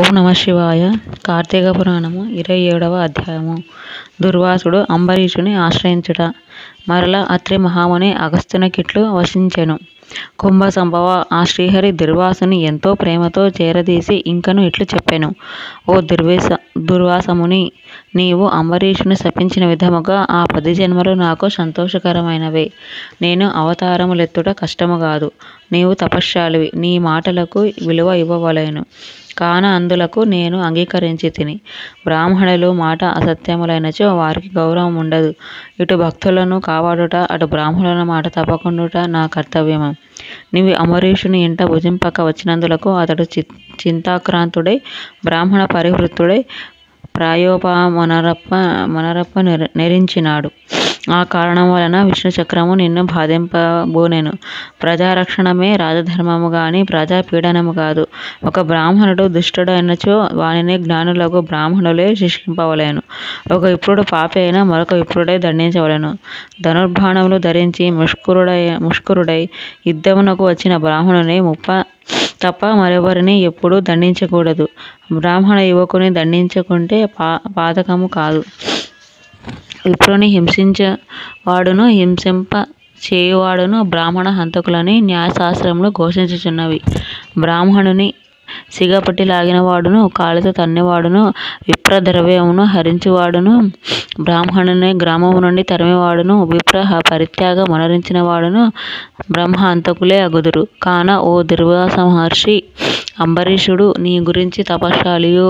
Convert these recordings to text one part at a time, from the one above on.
ఓం నమ శివాయ కార్తీక పురాణము ఇరవై ఏడవ అధ్యాయము దుర్వాసుడు అంబరీషుని ఆశ్రయించుట మరల అత్రి మహాముని అగస్త్యునికిట్లు వశించెను కుంభ సంభవ ఆ శ్రీహరి దుర్వాసుని ఎంతో ప్రేమతో చేరదీసి ఇంకను ఇట్లు చెప్పెను ఓ దుర్వేశ దుర్వాసముని నీవు అంబరీషుని శపించిన విధముగా ఆ పది జన్మలు నాకు సంతోషకరమైనవే నేను అవతారములెత్తుట కష్టము కాదు నీవు తపశ్శాలివి నీ మాటలకు విలువ ఇవ్వవలెను కాన అందులకు నేను అంగీకరించి తిని బ్రాహ్మణులు మాట అసత్యములైనచో వారికి గౌరవం ఉండదు ఇటు భక్తులను కాపాడుట అటు బ్రాహ్మణుల మాట తప్పకుండుట నా కర్తవ్యము నీవు అమరీషుని ఇంట భుజింపక వచ్చినందులకు అతడు చి చింతాక్రాంతుడై బ్రాహ్మణ పరివృత్తుడై ప్రాయోపమనరప్ప మనరప్ప నెర నెరించినాడు ఆ కారణం వలన విష్ణు చక్రము నిన్ను బాధింపబూనెను ప్రజారక్షణమే రాజధర్మము గాని ప్రజాపీడనము కాదు ఒక బ్రాహ్మణుడు దుష్టుడైనచో వానిని జ్ఞానులకు బ్రాహ్మణులే శిక్షింపవలెను ఒక విప్రుడు పాపి అయినా మరొక విప్రుడై దండించవలెను ధనుర్బాణములు ధరించి ముష్కరుడై ముష్కరుడై యుద్ధమునకు వచ్చిన బ్రాహ్మణుని ముప్ప తప్ప మరెవరిని ఎప్పుడూ దండించకూడదు బ్రాహ్మణ యువకుని దండించకుంటే పా పాతకము కాదు విప్రుని హింసించువాడును హింసింప చేయువాడును బ్రాహ్మణ హంతకులని న్యాయశాస్త్రములు ఘోషించుచున్నవి బ్రాహ్మణుని సిగపట్టి లాగినవాడును కాలితో తన్నివాడును విప్ర ద్రవ్యమును హరించువాడును బ్రాహ్మణుని గ్రామము నుండి తరిమివాడును విప్ర పరిత్యాగ మొనరించినవాడును బ్రహ్మ హంతకులే అగుదురు కాన ఓ దుర్వాస మహర్షి అంబరీషుడు నీ గురించి తపశ్శాలియు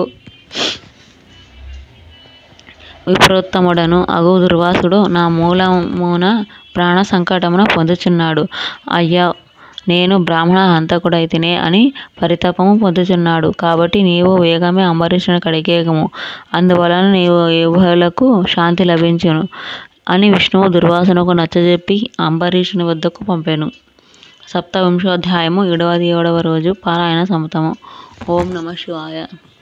విప్రోత్తముడను అగు దుర్వాసుడు నా మూలమున ప్రాణ సంకటమున పొందుచున్నాడు అయ్యా నేను బ్రాహ్మణ హంతకుడైతినే అని పరితాపము పొందుచున్నాడు కాబట్టి నీవు వేగమే అంబరీషుని కడిగేగము అందువలన నీవు ఉభయులకు శాంతి లభించును అని విష్ణువు దుర్వాసునకు నచ్చజెప్పి అంబరీషుని వద్దకు పంపెను సప్తవింశోధ్యాయము ఏడవది ఏడవ రోజు పారాయణ సముతము ఓం నమ శివాయ